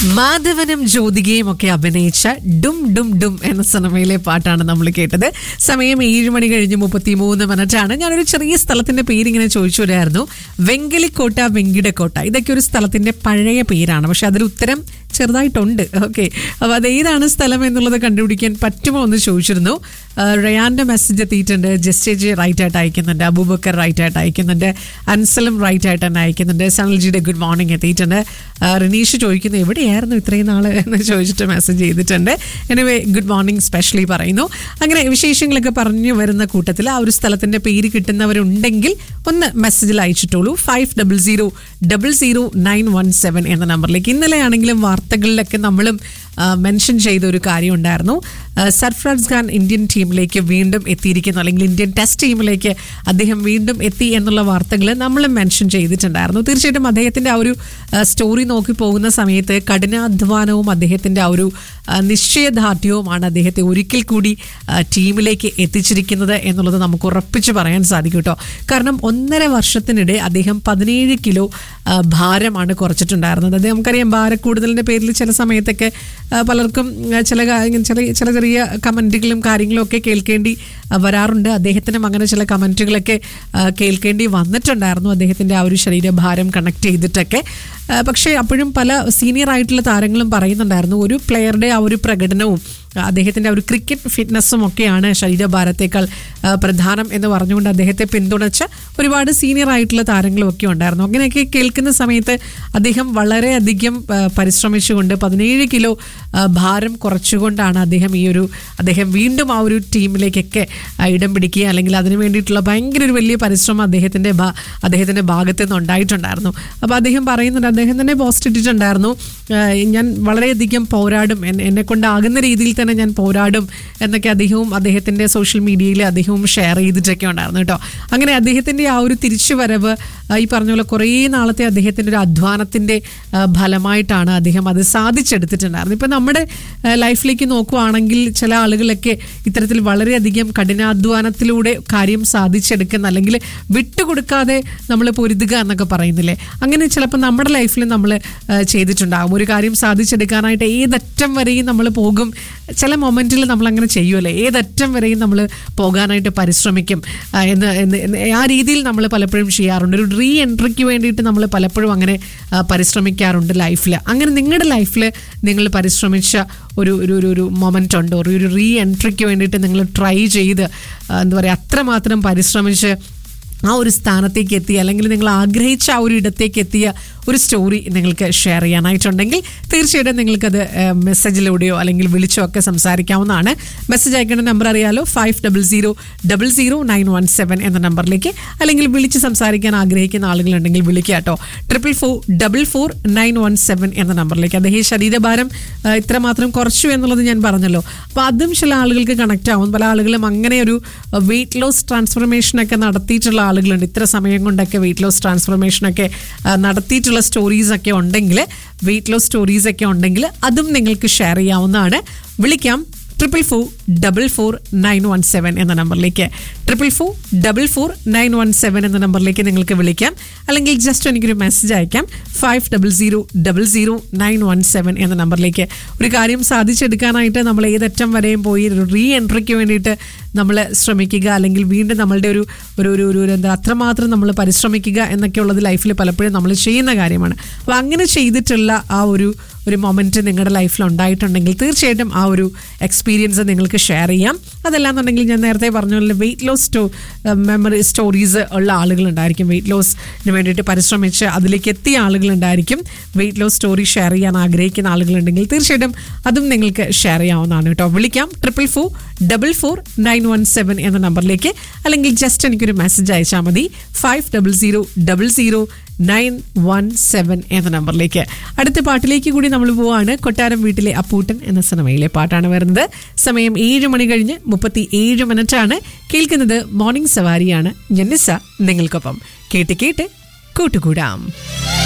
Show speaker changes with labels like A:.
A: മാധവനും ജ്യോതികയും ഒക്കെ അഭിനയിച്ച ഡും ഡും ഡും എന്ന സിനിമയിലെ പാട്ടാണ് നമ്മൾ കേട്ടത് സമയം ഏഴ് മണി കഴിഞ്ഞ് മുപ്പത്തി മൂന്ന് മിനിറ്റാണ് ഞാനൊരു ചെറിയ സ്ഥലത്തിന്റെ പേര് ഇങ്ങനെ ചോദിച്ചു വരായിരുന്നു വെങ്കലിക്കോട്ട വെങ്കിടക്കോട്ട ഇതൊക്കെ ഒരു സ്ഥലത്തിന്റെ പഴയ പേരാണ് പക്ഷെ അതിൽ ഉത്തരം ചെറുതായിട്ടുണ്ട് ഓക്കെ അപ്പൊ അത് ഏതാണ് സ്ഥലം എന്നുള്ളത് കണ്ടുപിടിക്കാൻ പറ്റുമോ എന്ന് ചോദിച്ചിരുന്നു ആ, റയാന്റെ മെസ്സേജ് എത്തിയിട്ടുണ്ട് ജസ്റ്റേജ് റൈറ്റ് ആയിട്ട് അയക്കുന്നുണ്ട് അബൂബക്കർ റൈറ്റ് ആയിട്ട് അയക്കുന്നുണ്ട് അൻസലും റൈറ്റ് ആയിട്ട് തന്നെ അയക്കുന്നുണ്ട് സനൽജിയുടെ ഗുഡ് മോർണിംഗ് എത്തിയിട്ടുണ്ട് ആ, റിനീഷ് ചോദിക്കുന്നു എവിടെയായിരുന്നു ഇത്രയും നാള് എന്ന് ചോദിച്ചിട്ട് മെസ്സേജ് ചെയ്തിട്ടുണ്ട് എനിവേ ഗുഡ് മോർണിംഗ് സ്പെഷ്യലി പറയുന്നു അങ്ങനെ വിശേഷങ്ങളൊക്കെ പറഞ്ഞു വരുന്ന കൂട്ടത്തിൽ ആ ഒരു സ്ഥലത്തിന്റെ പേര് കിട്ടുന്നവരുണ്ടെങ്കിൽ ഒന്ന് മെസ്സേജിൽ അയച്ചിട്ടുള്ളൂ five double zero double zero nine one seven എന്ന നമ്പറിലേക്ക് ഇന്നലെ ആണെങ്കിലും വാർത്തകളിലൊക്കെ നമ്മളും മെൻഷൻ ചെയ്ത ഒരു കാര്യം ഉണ്ടായിരുന്നു ആ, സർഫറാസ് ഖാൻ ഇന്ത്യൻ ടീമിലേക്ക് വീണ്ടും എത്തിയിരിക്കുന്നു അല്ലെങ്കിൽ ഇന്ത്യൻ ടെസ്റ്റ് ടീമിലേക്ക് അദ്ദേഹം വീണ്ടും എത്തി എന്നുള്ള വാർത്തകൾ നമ്മളും മെൻഷൻ ചെയ്തിട്ടുണ്ടായിരുന്നു തീർച്ചയായിട്ടും അദ്ദേഹത്തിന്റെ ആ ഒരു ആ, സ്റ്റോറി നോക്കി പോകുന്ന സമയത്ത് കഠിനാധ്വാനവും അദ്ദേഹത്തിന്റെ ആ ഒരു ആ, നിശ്ചയദാർഢ്യവുമാണ് അദ്ദേഹത്തെ ഒരിക്കൽ കൂടി ആ, ടീമിലേക്ക് എത്തിച്ചിരിക്കുന്നത് എന്നുള്ളത് നമുക്ക് ഉറപ്പിച്ച് പറയാൻ സാധിക്കും കേട്ടോ കാരണം ഒന്നര വർഷത്തിനിടെ അദ്ദേഹം പതിനേഴ് കിലോ ആ, ഭാരമാണ് കുറച്ചിട്ടുണ്ടായിരുന്നത് അത് നമുക്കറിയാം ഭാരക്കൂടുതലിന്റെ പേരിൽ ചില സമയത്തൊക്കെ ആ, പലർക്കും ആ, ചില കാ- ചില ചില ചെറിയ കമന്റുകളും കാര്യങ്ങളും ഒക്കെ കേൾക്കേണ്ടി ആ, വരാറുണ്ട് അദ്ദേഹത്തിനും അങ്ങനെ ചില കമന്റുകളൊക്കെ ആ, കേൾക്കേണ്ടി വന്നിട്ടുണ്ടായിരുന്നു അദ്ദേഹത്തിന്റെ ആ ഒരു ശരീരഭാരം കണക്ട് ചെയ്തിട്ടൊക്കെ ആ, പക്ഷേ അപ്പോഴും പല സീനിയർ ആയിട്ടുള്ള താരങ്ങളും പറയുന്നുണ്ടായിരുന്നു ഒരു പ്ലെയറുടെ ആ ഒരു പ്രകടനവും ആ, അദ്ദേഹത്തിന്റെ ആ ഒരു ക്രിക്കറ്റ് ഫിറ്റ്നസ്സും ഒക്കെയാണ് ശരീരഭാരത്തേക്കാൾ ആ, പ്രധാനം എന്ന് പറഞ്ഞുകൊണ്ട് അദ്ദേഹത്തെ പിന്തുണച്ച ഒരുപാട് സീനിയർ ആയിട്ടുള്ള താരങ്ങളും ഒക്കെ ഉണ്ടായിരുന്നു അങ്ങനെയൊക്കെ കേൾക്കുന്ന സമയത്ത് അദ്ദേഹം വളരെയധികം ആ, പരിശ്രമിച്ചുകൊണ്ട് പതിനേഴ് കിലോ ആ, ഭാരം കുറച്ചുകൊണ്ടാണ് അദ്ദേഹം ഈ ഒരു അദ്ദേഹം വീണ്ടും ആ ഒരു ടീമിലേക്കൊക്കെ ആ, ഇടം പിടിക്കുക അല്ലെങ്കിൽ അതിന് വേണ്ടിയിട്ടുള്ള ഭയങ്കര ഒരു വലിയ പരിശ്രമം അദ്ദേഹത്തിന്റെ ഭാ- അദ്ദേഹത്തിന്റെ ഭാഗത്ത് നിന്ന് ഉണ്ടായിട്ടുണ്ടായിരുന്നു അപ്പോൾ അദ്ദേഹം പറയുന്നുണ്ട് അദ്ദേഹം തന്നെ പോസ്റ്റ് ഇട്ടിട്ടുണ്ടായിരുന്നു ആ, ഞാൻ വളരെയധികം പോരാടും എന്നെ എന്നെ കൊണ്ടാകുന്ന രീതിയിൽ തന്നെ ഞാൻ പോരാടും എന്നൊക്കെ അദ്ദേഹവും അദ്ദേഹത്തിന്റെ സോഷ്യൽ മീഡിയയിൽ അദ്ദേഹവും ഷെയർ ചെയ്തിട്ടൊക്കെ ഉണ്ടായിരുന്നു കേട്ടോ അങ്ങനെ അദ്ദേഹത്തിന്റെ ആ ഒരു തിരിച്ചുവരവ് ആ, ഈ പറഞ്ഞ പോലെ കുറേ നാളത്തെ അദ്ദേഹത്തിന്റെ ഒരു അധ്വാനത്തിന്റെ ആ, ഫലമായിട്ടാണ് അദ്ദേഹം അത് സാധിച്ചെടുത്തിട്ടുണ്ടായിരുന്നത് ഇപ്പം നമ്മുടെ ആ, ലൈഫിലേക്ക് നോക്കുവാണെങ്കിൽ ചില ആളുകളൊക്കെ ഇത്തരത്തിൽ വളരെയധികം കഠിനാധ്വാനത്തിലൂടെ കാര്യം സാധിച്ചെടുക്കുന്ന അല്ലെങ്കിൽ വിട്ടുകൊടുക്കാതെ നമ്മൾ പൊരുതുക എന്നൊക്കെ പറയുന്നില്ലേ അങ്ങനെ ചിലപ്പോൾ നമ്മുടെ ലൈഫിൽ നമ്മൾ ചെയ്തിട്ടുണ്ടാകും ഒരു കാര്യം സാധിച്ചെടുക്കാനായിട്ട് ഏതറ്റം വരെയും നമ്മൾ പോകും ചില മൊമെന്റിൽ നമ്മൾ അങ്ങനെ ചെയ്യുമല്ലേ ഏതറ്റം വരെയും നമ്മൾ പോകാനായിട്ട് പരിശ്രമിക്കും ആ, എന്ന് എന്ന് എന്ന് ആ രീതിയിൽ നമ്മൾ പലപ്പോഴും ചെയ്യാറുണ്ട് ഒരു റീ എൻട്രിക്ക് വേണ്ടിയിട്ട് നമ്മൾ പലപ്പോഴും അങ്ങനെ ആ, പരിശ്രമിക്കാറുണ്ട് ലൈഫിൽ അങ്ങനെ നിങ്ങളുടെ ലൈഫിൽ നിങ്ങൾ പരിശ്രമിച്ച ഒരു ഒരു ഒരു ഒരു മൊമെൻ്റ് ഉണ്ടോ ഒരു ഒരു റീ എൻട്രിക്ക് വേണ്ടിയിട്ട് നിങ്ങൾ ട്രൈ ചെയ്ത് ആ, എന്താ പറയുക അത്രമാത്രം പരിശ്രമിച്ച് ആ ഒരു സ്ഥാനത്തേക്ക് എത്തി അല്ലെങ്കിൽ നിങ്ങൾ ആഗ്രഹിച്ച ആ ഒരു ഇടത്തേക്ക് എത്തിയ ഒരു സ്റ്റോറി നിങ്ങൾക്ക് ഷെയർ ചെയ്യാനായിട്ടുണ്ടെങ്കിൽ തീർച്ചയായിട്ടും നിങ്ങൾക്കത് ഏഹ്, മെസ്സേജിലൂടെയോ അല്ലെങ്കിൽ വിളിച്ചോ ഒക്കെ സംസാരിക്കാവുന്നതാണ് മെസ്സേജ് അയക്കേണ്ട നമ്പർ അറിയാലോ five double zero double zero nine one seven എന്ന നമ്പറിലേക്ക് അല്ലെങ്കിൽ വിളിച്ച് സംസാരിക്കാൻ ആഗ്രഹിക്കുന്ന ആളുകളുണ്ടെങ്കിൽ വിളിക്കുക കേട്ടോ triple four double four nine one seven എന്ന നമ്പറിലേക്ക് അദ്ദേഹം ശരീരഭാരം ഏഹ്, ഇത്രമാത്രം കുറച്ചു എന്നുള്ളത് ഞാൻ പറഞ്ഞല്ലോ അപ്പോൾ അതും ചില ആളുകൾക്ക് കണക്ട് ആവും പല ആളുകളും അങ്ങനെ ഒരു വെയിറ്റ് ലോസ് ട്രാൻസ്ഫർമേഷൻ ഒക്കെ നടത്തിയിട്ടുള്ള ആളുകളുണ്ട് ഇത്ര സമയം കൊണ്ടൊക്കെ വെയിറ്റ് ലോസ് ട്രാൻസ്ഫർമേഷൻ ഒക്കെ ആ, നടത്തിയിട്ടുള്ള സ്റ്റോറീസ് ഒക്കെ ഉണ്ടെങ്കിൽ വെയിറ്റ് ലോസ് സ്റ്റോറീസ് ഒക്കെ ഉണ്ടെങ്കിൽ അതും നിങ്ങൾക്ക് ഷെയർ ചെയ്യാവുന്നതാണ് വിളിക്കാം triple four double four nine one seven എന്ന നമ്പറിലേക്ക് triple four double four nine one seven എന്ന നമ്പറിലേക്ക് നിങ്ങൾക്ക് വിളിക്കാം അല്ലെങ്കിൽ ജസ്റ്റ് എനിക്കൊരു മെസ്സേജ് അയക്കാം five double zero double zero nine one seven എന്ന നമ്പറിലേക്ക് ഒരു കാര്യം സാധിച്ചെടുക്കാനായിട്ട് നമ്മൾ ഏതറ്റം വരെയും പോയി ഒരു റീ എൻട്രിക്ക് വേണ്ടിയിട്ട് നമ്മൾ ശ്രമിക്കുക അല്ലെങ്കിൽ വീണ്ടും നമ്മളുടെ ഒരു ഒരു ഒരു ഒരു എന്താ അത്രമാത്രം നമ്മൾ പരിശ്രമിക്കുക എന്നൊക്കെയുള്ളത് ലൈഫിൽ പലപ്പോഴും നമ്മൾ ചെയ്യുന്ന കാര്യമാണ് അപ്പോൾ അങ്ങനെ ചെയ്തിട്ടുള്ള ആ ഒരു ഒരു മൊമെൻറ്റ് നിങ്ങളുടെ ലൈഫിൽ ഉണ്ടായിട്ടുണ്ടെങ്കിൽ തീർച്ചയായിട്ടും ആ ഒരു എക്സ്പീരിയൻസ് നിങ്ങൾക്ക് ഷെയർ ചെയ്യാം അതല്ലാന്നുണ്ടെങ്കിൽ ഞാൻ നേരത്തെ പറഞ്ഞ പോലെ വെയിറ്റ് ലോസ് സ്റ്റോ മെമ്മറി സ്റ്റോറീസ് ഉള്ള ആളുകളുണ്ടായിരിക്കും വെയിറ്റ് ലോസിന് വേണ്ടിയിട്ട് പരിശ്രമിച്ച് അതിലേക്ക് എത്തിയ ആളുകളുണ്ടായിരിക്കും വെയിറ്റ് ലോസ് സ്റ്റോറി ഷെയർ ചെയ്യാൻ ആഗ്രഹിക്കുന്ന ആളുകളുണ്ടെങ്കിൽ തീർച്ചയായിട്ടും അതും നിങ്ങൾക്ക് ഷെയർ ചെയ്യാവുന്നതാണ് കേട്ടോ വിളിക്കാം triple four double four nine one seven എന്ന നമ്പറിലേക്ക് അല്ലെങ്കിൽ ജസ്റ്റ് എനിക്കൊരു മെസ്സേജ് അയച്ചാൽ മതി five double zero double zero nine one seven എന്ന നമ്പറിലേക്ക് അടുത്ത പാട്ടിലേക്ക് കൂടി നമ്മൾ പോവാണ് കൊട്ടാരം വീട്ടിലെ അപ്പൂട്ടൻ എന്ന സിനിമയിലെ പാട്ടാണ് വരുന്നത് സമയം ഏഴ് മണി കഴിഞ്ഞ് മുപ്പത്തി ഏഴ് മിനിറ്റാണ് കേൾക്കുന്നത് മോർണിംഗ് സവാരിയാണ് ജന്നിസ നിങ്ങൾക്കൊപ്പം കേട്ട് കേട്ട് കൂട്ടുകൂടാം